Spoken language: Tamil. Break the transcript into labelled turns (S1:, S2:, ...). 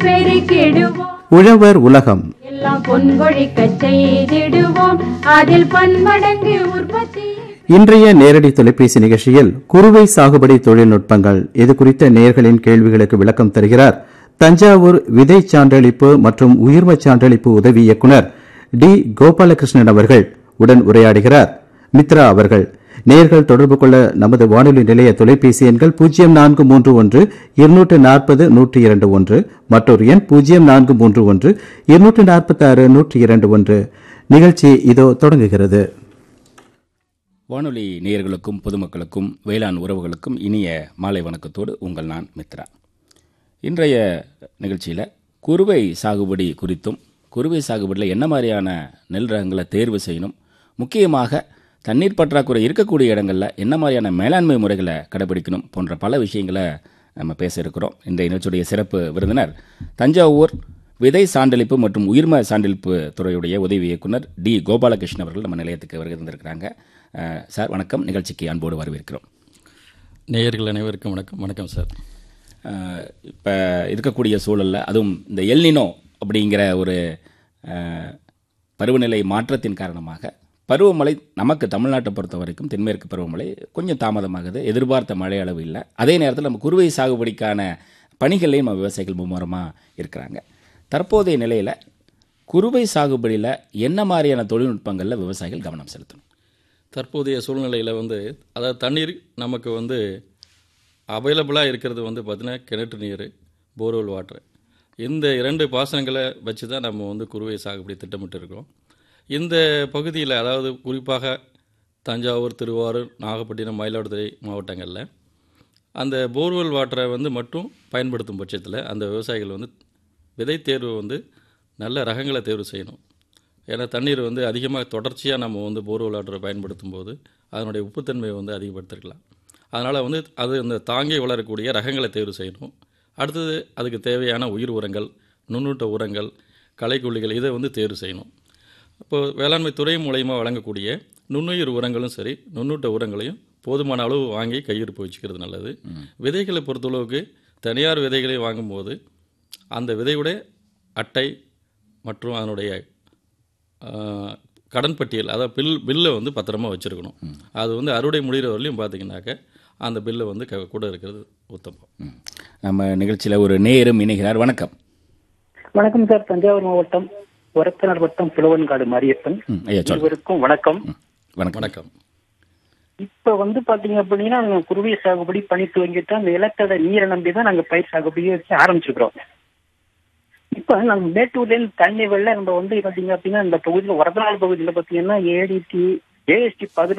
S1: பெருக்கிடுவோம்
S2: உழவர் உலகம்
S1: எல்லாம் பொன்கொழிக்கச் செய்திடுவோம் அதில் பன்மடங்கு உற்பத்தி
S2: இன்றைய நேரடி தொலைபேசி நிகழ்ச்சியில் குறுவை சாகுபடி தொழில்நுட்பங்கள் இது குறித்த நேயர்களின் கேள்விகளுக்கு விளக்கம் தருகிறார் தஞ்சாவூர் விதை சான்றளிப்பு மற்றும் உயிர்மச் சான்றளிப்பு உதவி இயக்குனர் டி கோபாலகிருஷ்ணன் அவர்கள் உடன் உரையாடுகிறார் மித்ரா அவர்கள் நேயர்கள் தொடர்பு கொள்ள நமது வானொலி நிலைய தொலைபேசி எண்கள் பூஜ்ஜியம் நான்கு மூன்று ஒன்று இருநூற்று நாற்பது நூற்றி இரண்டு ஒன்று மற்றொரு எண் பூஜ்ஜியம் நான்கு மூன்று ஒன்று இருநூற்று நாற்பத்தி ஆறு நூற்றி இரண்டு ஒன்று நிகழ்ச்சி இதோ தொடங்குகிறது
S3: வானொலி நேயர்களுக்கும் பொதுமக்களுக்கும் வேளாண் உறவுகளுக்கும் இனிய மாலை வணக்கத்தோடு உங்கள் நான் மித்ரா இன்றைய நிகழ்ச்சியில் குறுவை சாகுபடி குறித்தும் குறுவை சாகுபடியில் என்ன மாதிரியான நெல் ரகங்களை தேர்வு செய்யணும் முக்கியமாக தண்ணீர் பற்றாக்குறை இருக்கக்கூடிய இடங்களில் என்ன மாதிரியான மேலாண்மை முறைகளை கடைபிடிக்கணும் போன்ற பல விஷயங்களை நம்ம பேச இருக்கிறோம் இன்றைய நிகழ்ச்சியுடைய சிறப்பு விருந்தினர் தஞ்சாவூர் விதை சான்றளிப்பு மற்றும் உயிர்ம சான்றளிப்பு துறையுடைய உதவி இயக்குனர் டி கோபாலகிருஷ்ணன் அவர்கள் நம்ம நிலையத்துக்கு வருகை தந்திருக்கிறாங்க அஹ், சார் வணக்கம் நிகழ்ச்சிக்கு அன்போடு வரவேற்கிறோம்
S4: நேயர்கள் அனைவருக்கும் வணக்கம் வணக்கம் சார்
S3: இப்போ இருக்கக்கூடிய சூழலில் அதுவும் இந்த எல்னினோ அப்படிங்கிற ஒரு அஹ், பருவநிலை மாற்றத்தின் காரணமாக பருவமழை நமக்கு தமிழ்நாட்டை பொறுத்த வரைக்கும் தென்மேற்கு பருவமழை கொஞ்சம் தாமதமாகுது எதிர்பார்த்த மழை அளவு இல்லை அதே நேரத்தில் நம்ம குறுவை சாகுபடிக்கான பணிகள்லையும் நம்ம விவசாயிகள் மும்முரமாக இருக்கிறாங்க தற்போதைய நிலையில் குறுவை சாகுபடியில் என்ன மாதிரியான தொழில்நுட்பங்களில் விவசாயிகள் கவனம் செலுத்தணும்
S4: தற்போதைய சூழ்நிலையில் வந்து அதாவது தண்ணீர் நமக்கு வந்து அவைலபிளாக இருக்கிறது வந்து பார்த்திங்கன்னா கிணற்று நீர் போர்வெல் வாட்டர் இந்த இரண்டு பாசனங்களை வச்சு தான் நம்ம வந்து குறுவை சாகுபடி திட்டமிட்டு இருக்கோம் இந்த பகுதியில் அதாவது குறிப்பாக தஞ்சாவூர் திருவாரூர் நாகப்பட்டினம் மயிலாடுதுறை மாவட்டங்களில் அந்த போர்வெல் வாட்டரை வந்து மட்டும் பயன்படுத்தும் பட்சத்தில் அந்த விவசாயிகள் வந்து விதை தேர்வு வந்து நல்ல ரகங்களை தேர்வு செய்யணும் ஏன்னா தண்ணீர் வந்து அதிகமாக தொடர்ச்சியாக நம்ம வந்து போர்வெல் வாட்டரை பயன்படுத்தும் போது அதனுடைய உப்புத்தன்மையை வந்து அதிகப்படுத்திருக்கலாம் அதனால் வந்து அது அந்த தாங்கி வளரக்கூடிய ரகங்களை தேர்வு செய்யணும் அடுத்தது அதுக்கு தேவையான உயிர் உரங்கள் நுண்ணூட்ட உரங்கள் களைக்கொல்லிகள் இதை வந்து தேர்வு செய்யணும் இப்போ வேளாண்மை துறை மூலயமா வழங்கக்கூடிய நுண்ணுயிர் உரங்களும் சரி நுண்ணூட்ட உரங்களையும் போதுமான அளவு வாங்கி கையிருப்பு வச்சுக்கிறது நல்லது விதைகளை பொறுத்தளவுக்கு தனியார் விதைகளை வாங்கும்போது அந்த விதையுடைய அட்டை மற்றும் அதனுடைய ஆஹ், கடன் பட்டியல் அதாவது பில் பில்லை வந்து பத்திரமா வச்சுருக்கணும் அது வந்து அறுவடை முடிகிற வரலையும் பார்த்தீங்கன்னாக்க அந்த பில்லை வந்து க- கூட இருக்கிறது உத்தமம்
S3: ம். நம்ம நிகழ்ச்சியில் ஒரு நேயரும் இணைகிறார் வணக்கம்
S5: வணக்கம் சார் தஞ்சாவூர் மாவட்டம் ஒரத்தநாடு வட்டம் புலவன்காடு மாரியப்பன்
S3: ம் ஐயா சொல்லுங்க
S5: இருவருக்கும் வணக்கம்
S3: வணக்கம்
S4: வணக்கம்
S5: இப்ப வந்து பாத்தீங்க அப்படின்னா நாங்க குருவி சாகுபடி பண்ணி துவங்கிட்டு அந்த நிலத்தோட நீரை நம்பி தான் நாங்க பயிர் சாகுபடியை வச்சு ஆரம்பிச்சிருக்கிறோம் இப்ப நம்ம மேட்டூர்ல இருந்து தண்ணி வெள்ள நம்ம வந்து பாத்தீங்க அப்படின்னா இந்த பகுதியில ஒரத்தநாடு பகுதியில பாத்தீங்கன்னா ஏடிடி ஏஎஸ்டி